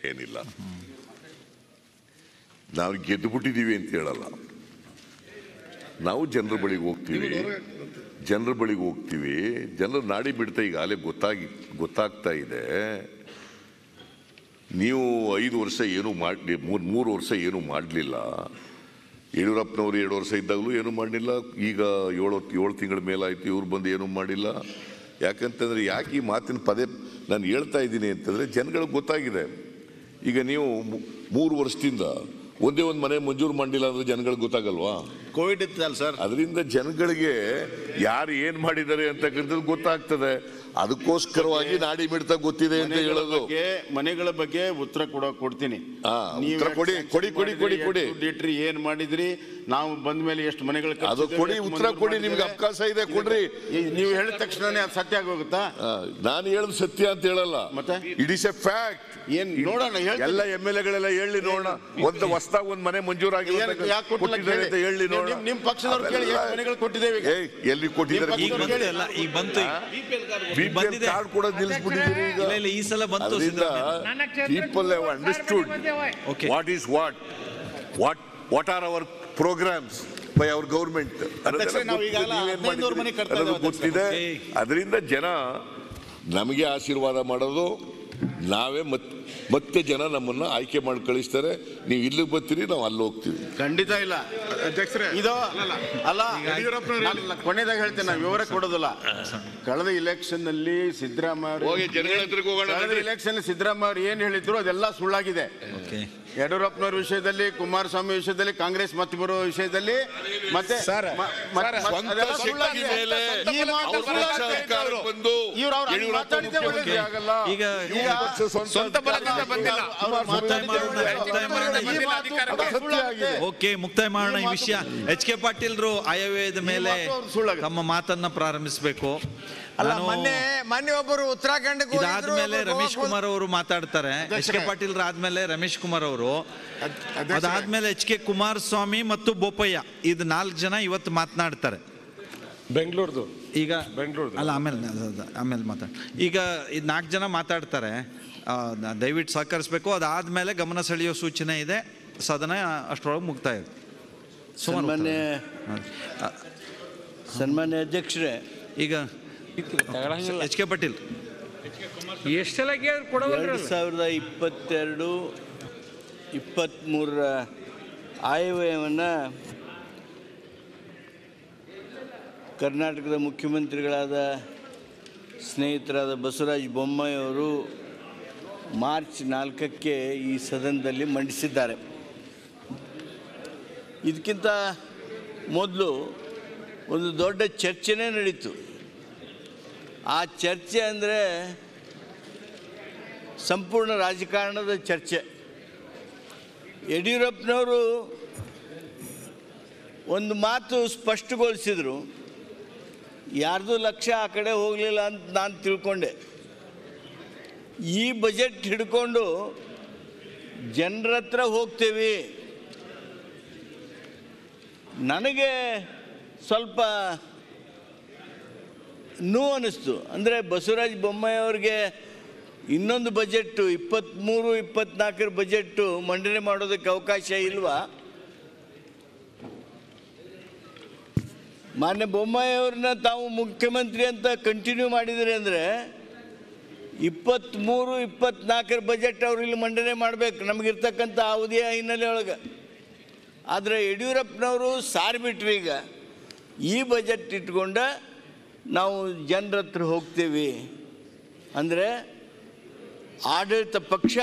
ಏನಿಲ್ಲ ನಾವು ಗೆದ್ದು ಬಿಟ್ಟಿದ್ದೀವಿ ಅಂತ ಹೇಳಲ್ಲ ನಾವು ಜನರ ಬಳಿಗೆ ಹೋಗ್ತೀವಿ ಜನರ ಬಳಿಗೆ ಹೋಗ್ತೀವಿ ಜನರ ನಾಡಿ ಬಿಡ್ತಾ ಈಗ ಅಲ್ಲೇ ಗೊತ್ತಾಗಿ ಗೊತ್ತಾಗ್ತಾ ಇದೆ ನೀವು ಐದು ವರ್ಷ ಏನು ಮಾಡಿ ಮೂರು ಮೂರು ವರ್ಷ ಏನು ಮಾಡಲಿಲ್ಲ ಯಡಿಯೂರಪ್ಪನವರು ಎರಡು ವರ್ಷ ಇದ್ದಾಗಲೂ ಏನು ಮಾಡಲಿಲ್ಲ ಈಗ ಏಳು ಏಳು ತಿಂಗಳ ಮೇಲಾಯ್ತು ಇವ್ರು ಬಂದು ಏನು ಮಾಡಿಲ್ಲ ಯಾಕಂತಂದ್ರೆ ಯಾಕೆ ಈ ಮಾತಿನ ಪದೇ ನಾನು ಹೇಳ್ತಾ ಇದ್ದೀನಿ ಅಂತಂದ್ರೆ ಜನಗಳಿಗೆ ಗೊತ್ತಾಗಿದೆ ಈಗ ನೀವು ಮೂ- ಮೂರು ವರ್ಷದಿಂದ ಒಂದೇ ಒಂದು ಮನೆ ಮಂಜೂರು ಮಾಡಿಲ್ಲ ಅಂದ್ರೆ ಜನಗಳಿಗೆ ಗೊತ್ತಾಗಲ್ವಾ ಕೋವಿಡ್ ಇತ್ತಲ್ಲ ಸರ್ ಅದರಿಂದ ಜನಗಳಿಗೆ ಯಾರು ಏನ್ ಮಾಡಿದ್ದಾರೆ ಅಂತಕ್ಕಂಥದ್ದು ಗೊತ್ತಾಗ್ತದೆ ಅದಕ್ಕೋಸ್ಕರವಾಗಿ ನಾಡಿ ಮಿಡ್ತಾ ಗೊತ್ತಿದೆ ಅಂತ ಮನೆಗಳ ಹೇಳೋದು ಬಗ್ಗೆ ಮನೆಗಳ ಬಗ್ಗೆ ಉತ್ತರ ಕೊಡ ಕೊಡ್ತೀನಿ ಹಾ, ನೀವ್ ಉತ್ತರ ಎಷ್ಟು ಕೊಡಿ, sanction ಕೊಡಿ, ಕೊಡಿ, ಮಾಡಿದ್ರಿ, ಕೊಡಿ, ಕೊಡಿ. ಎಷ್ಟು ದುಡ್ಡಿಟ್ರಿ, ಏನ್ ಮಾಡಿದ್ರಿ ನಾವು ಬಂದ ಮೇಲೆ ಎಷ್ಟು ಮನೆಗಳು ಅದು ಕಟ್ಸಿದ್ದೇವೆ, ಕೊಡಿ ಎಷ್ಟು ಉತ್ತರ ಮಂಜೂರು ಕೊಡಿ ನಿಮ್ಗೆ ಮಾಡಿದ್ದೇವೆ. ಅವಕಾಶ ಇದೆ ಕೊಡ್ರಿ ಈ- ನೀವು ಹೇಳಿದ ತಕ್ಷಣನೇ ಅದು ಸತ್ಯ ಆಗೋಗುತ್ತಾ ಆ, ನಾನು ಹೇಳೋದು ಸತ್ಯ ಅಂತ ಹೇಳಲ್ಲ ಮತ್ತೆ? ಇಟ್ ಇಸ್ ಎ ಫ್ಯಾಕ್ಟ್ ಏನ್ ನೋಡೋಣ ಹೇಳ್ತೀನಿ. ಎಲ್ಲ ಎಮ್ ಎಲ್ ಎಗಳೆಲ್ಲ ಹೇಳಿ ನೋಡೋಣ ಒಂದು ಹೊಸದಾಗಿ ಒಂದು ಮನೆ ಮಂಜೂರಾಗಿ ಏನ್- ಯಾಕ್ ಕೊಟ್ಟಿಲ್ಲ ಕೊಟ್ಟಿದ್ದಾರೆ ಅಂತ ಕೇಳಿ. ಹೇಳಿ ನೋಡೋಣ ನಿಮ್- ನಿಮ್ ಪಕ್ಷದವ್ರು ಕೇಳಿ ಎಷ್ಟು ಮನೆಗಳು ಕೊಟ್ಟಿದ್ದೇವೆ ಈಗ? ಏಯ್, ಎಲ್ಲಿ ಕೊಟ್ಟಿದ್ದಾರೆ ನಿಮ್ ಈಗ ಪಕ್ಷದವ್ರು ಬಂತು ಎಲ್ಲ ಈಗ ಬಂತು ಈಗ. BPL ಬಂದಿದೆ. ಕಾರ್ಡ್ ಕೊಡೋದು ನಿಲ್ಲಿಸ್ಬಿಟ್ಟಿದ್ದೀರಿ ಈಗ ಇಲ್ಲ ಇಲ್ಲ ಈ ಸಲ ಬಂತು ಅದರಿಂದ Siddaramaiah. People have understood Okay. What is what what what are our programmes by our government ಅಧ್ಯಕ್ಷರೇ, ನಾವು ಈಗಾಗಲೇ ಹದಿನೈದು ಮನೆ ಕಟ್ತಾ ಇದ್ದೇವೆ ಗೊತ್ತಿದೆ Okay. ಅದರಿಂದ ಜನ ನಮಗೆ ಆಶೀರ್ವಾದ ಮಾಡೋದು ನಾವೇ ಮತ್ ಮತ್ತೆ ಜನ ನಮ್ಮನ್ನ ಆಯ್ಕೆ ಮಾಡಿ ಕಳಿಸ್ತಾರೆ ನೀವು ಇಲ್ಲಿಗೆ ಬರ್ತೀರಿ ನಾವು ಅಲ್ಲಿ ಹೋಗ್ತೀವಿ ಖಂಡಿತ ಇಲ್ಲ ಅಧ್ಯಕ್ಷರೇ ಇದು ಅಲ್ಲ ಯಡಿಯೂರಪ್ಪನವ್ರು ನಾನು ಕೊನೆದಾಗ ಹೇಳ್ತೇನೆ ನಾನು ವಿವರ ಕೊಡೋದಿಲ್ಲ ಕಳೆದ ಇಲೆಕ್ಷನ್ ನಲ್ಲಿ ಸಿದ್ದರಾಮಯ್ಯ ಅವರು ಹೋಗಿ ಜನಗಳ ಹತ್ರಕ್ಕೆ ಹೋಗೋಣ ಕಳೆದ ಬನ್ರಿ. ಇಲೆಕ್ಷನ್ ಸಿದ್ದರಾಮಯ್ಯ ಅವರು ಏನ್ ಹೇಳಿದ್ರು ಅದೆಲ್ಲ ಸುಳ್ಳಾಗಿದೆ Okay. ಯಡಿಯೂರಪ್ಪನವ್ರ ವಿಷಯದಲ್ಲಿ ಕುಮಾರಸ್ವಾಮಿ ವಿಷಯದಲ್ಲಿ ಕಾಂಗ್ರೆಸ್ ಮತ್ತೆ ಬರೋ ವಿಷಯದಲ್ಲಿ ಮತ್ತೆ ಸರ್, ಮ- ಮ- ಸರ್, ಮ- ಸ್ವಂತ ಅದೆಲ್ಲ ಶಕ್ತಿ ಸುಳ್ಳಾಗಿದೆ. ಮೇಲೆ ಈ ಮಾತು ಅವ್ರ ಸುಳ್ಳಾಗಿದೆ. ಪಕ್ಷ ಅಧಿಕಾರಕ್ಕೆ ಬಂದು ಇವ್ರು ಅವ್ರು ಅಲ್ಲಿ ಯಡಿಯೂರಪ್ಪ ಮಾತಾಡಿದ್ದೇ ಮುಖ್ಯಮಂತ್ರಿ ಒಳ್ಳೇದು ಆಗಲ್ಲ. ಈಗ ಈಗ ಸ್ವಂತ ಬಲದಿಂದ ಬಂದಿಲ್ಲ ಅವ್ರು ಮಾತಾಡಿದ್ದೇ ಒಳ್ಳೇದು. ಮುಕ್ತಾಯ ಮಾಡೋಣ. ಈ ಮಾತು ಸುಳ್ಳಾಗಿದೆ. ಓಕೆ ಮುಕ್ತಾಯ ಮಾಡೋಣ ಈ ವಿಷಯ ಎಚ್ ಕೆ ಪಾಟೀಲ್ರು ಆಯವ್ಯಯದ ಮೇಲೆ ಮಾತು ಅವ್ರು ಸುಳ್ಳಾಗಿದೆ. ತಮ್ಮ ಮಾತನ್ನ ಪ್ರಾರಂಭಿಸಬೇಕು ಅಲ್ಲ ನಾನು ಮೊನ್ನೆ ಮೊನ್ನೆ ಒಬ್ಬರು ಉತ್ತರಾಖಂಡಕ್ಕೆ ಹೋಗಿದ್ರು, ಇದಾದ್ಮೇಲೆ ಒಬ್ರು ರಮೇಶ್ ಗೋವಾಕ್ಕೆ ಕುಮಾರ್ ಅವರು ಮಾತಾಡ್ತಾರೆ ಎಚ್ ಕೆ ಪಾಟೀಲ್ ಆದ್ಮೇಲೆ ರಮೇಶ್ ಕುಮಾರ್ ಅವರು ಅದಾದ್ಮೇಲೆ ಎಚ್ ಕೆ ಕುಮಾರಸ್ವಾಮಿ ಮತ್ತು ಬೋಪಯ್ಯ ಇದು ನಾಲ್ಕು ಜನ ಇವತ್ತು ಮಾತನಾಡ್ತಾರೆ ಬೆಂಗಳೂರ್ದು ಈಗ ಬೆಂಗಳೂರ್ದು. ಅಲ್ಲ ಆಮೇಲೆ ಅದು- ಅದು- ಆಮೇಲೆ ಮಾತಾಡ ಈಗ ಇದು ನಾಲ್ಕು ಜನ ಮಾತಾಡ್ತಾರೆ ಆ, ನ- ದಯವಿಟ್ಟು ಸಹಕರಿಸಬೇಕು ಅದಾದ್ಮೇಲೆ ಗಮನ ಸೆಳೆಯೋ ಸೂಚನೆ ಇದೆ ಸದನ ಅಷ್ಟರೊಳಗೆ ಮುಕ್ತಾಯ ಸುಮಾರು ಸನ್ಮಾನ್ಯ ಆ, ಸನ್ಮಾನ್ಯ ಅಧ್ಯಕ್ಷರೇ ಈಗ ಎಚ್ ಕೆ ಪಾಟೀಲ್ ಎಷ್ಟೆಲ್ಲ ಕೇಳಿದ್ರು ಕೊಡವಲ್ರಿ ಎರಡು ಸಾವಿರದ ಇಪ್ಪತ್ತೆರಡು ಇಪ್ಪತ್ತ್ಮೂರರ ಆಯವ್ಯಯವನ್ನು ಕರ್ನಾಟಕದ ಮುಖ್ಯಮಂತ್ರಿಗಳಾದ ಸ್ನೇಹಿತರಾದ ಬಸವರಾಜ ಬೊಮ್ಮಾಯಿ ಅವರು ಮಾರ್ಚ್ ನಾಲ್ಕಕ್ಕೆ ಈ ಸದನದಲ್ಲಿ ಮಂಡಿಸಿದ್ದಾರೆ ಇದಕ್ಕಿಂತ ಮೊದಲು ಒಂದು ದೊಡ್ಡ ಚರ್ಚೆನೇ ನಡೀತು ಆ ಚರ್ಚೆ ಅಂದರೆ ಸಂಪೂರ್ಣ ರಾಜಕಾರಣದ ಚರ್ಚೆ ಯಡಿಯೂರಪ್ಪನವರು ಒಂದು ಮಾತು ಸ್ಪಷ್ಟಗೊಳಿಸಿದರು ಯಾರ್ದು ಲಕ್ಷ್ಯ ಆ ಕಡೆ ಹೋಗಲಿಲ್ಲ ಅಂತ ನಾನು ತಿಳ್ಕೊಂಡೆ ಈ ಬಜೆಟ್ ಹಿಡ್ಕೊಂಡು ಜನರ ಹತ್ರ ಹೋಗ್ತೇವೆ ನನಗೆ ಸ್ವಲ್ಪ ನೋವು ಅನ್ನಿಸ್ತು ಅಂದರೆ ಬಸವರಾಜ ಬೊಮ್ಮಾಯಿ ಅವ್ರಿಗೆ ಇನ್ನೊಂದು ಬಜೆಟ್ಟು ಇಪ್ಪತ್ತ್ಮೂರು ಇಪ್ಪತ್ನಾಲ್ಕರ ಬಜೆಟ್ಟು ಮಂಡನೆ ಮಾಡೋದಕ್ಕೆ ಅವಕಾಶ ಇಲ್ವಾ ಮಾನ್ಯ ಬೊಮ್ಮಾಯಿ ಅವ್ರನ್ನ ತಾವು ಮುಖ್ಯಮಂತ್ರಿ ಅಂತ ಕಂಟಿನ್ಯೂ ಮಾಡಿದ್ರಿ ಅಂದರೆ ಇಪ್ಪತ್ತ್ಮೂರು ಇಪ್ಪತ್ನಾಲ್ಕರ ಬಜೆಟ್ ಅವ್ರು ಇಲ್ಲಿ ಮಂಡನೆ ಮಾಡಬೇಕು ನಮಗಿರ್ತಕ್ಕಂಥ ಅವಧಿಯ ಹಿನ್ನೆಲೆ ಒಳಗೆ ಆದರೆ ಯಡಿಯೂರಪ್ಪನವರು ಸಾರಿಬಿಟ್ರಿ ಈಗ ಈ ಬಜೆಟ್ ಇಟ್ಕೊಂಡ ನಾವು ಜನರ ಹತ್ರ ಹೋಗ್ತೀವಿ ಅಂದರೆ ಆಡಳಿತ ಪಕ್ಷ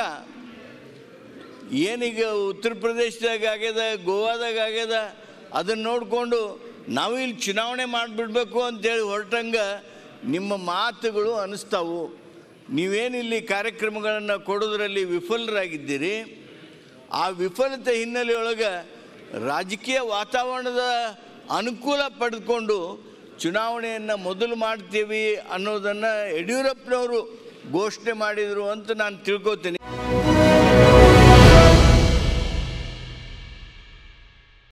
ಏನೀಗ ಉತ್ತರ ಪ್ರದೇಶದಾಗ ಆಗ್ಯದ ಗೋವಾದಾಗ ಆಗ್ಯದ ಅದನ್ನು ನೋಡಿಕೊಂಡು ನಾವು ಇಲ್ಲಿ ಚುನಾವಣೆ ಮಾಡಿಬಿಡ್ಬೇಕು ಅಂತೇಳಿ ಹೊರಟಂಗ ನಿಮ್ಮ ಮಾತುಗಳು ಅನಿಸ್ತಾವು ನೀವೇನಿಲ್ಲಿ ಕಾರ್ಯಕ್ರಮಗಳನ್ನು ಕೊಡೋದ್ರಲ್ಲಿ ವಿಫಲರಾಗಿದ್ದೀರಿ ಆ ವಿಫಲತೆ ಹಿನ್ನೆಲೆಯೊಳಗೆ ರಾಜಕೀಯ ವಾತಾವರಣದ ಅನುಕೂಲ ಪಡೆದುಕೊಂಡು ಚುನಾವಣೆಯನ್ನು ಮೊದಲು ಮಾಡ್ತೀವಿ ಅನ್ನೋದನ್ನು ಯಡಿಯೂರಪ್ಪನವರು ಘೋಷಣೆ ಮಾಡಿದರು ಅಂತ ನಾನು ತಿಳ್ಕೊತೀನಿ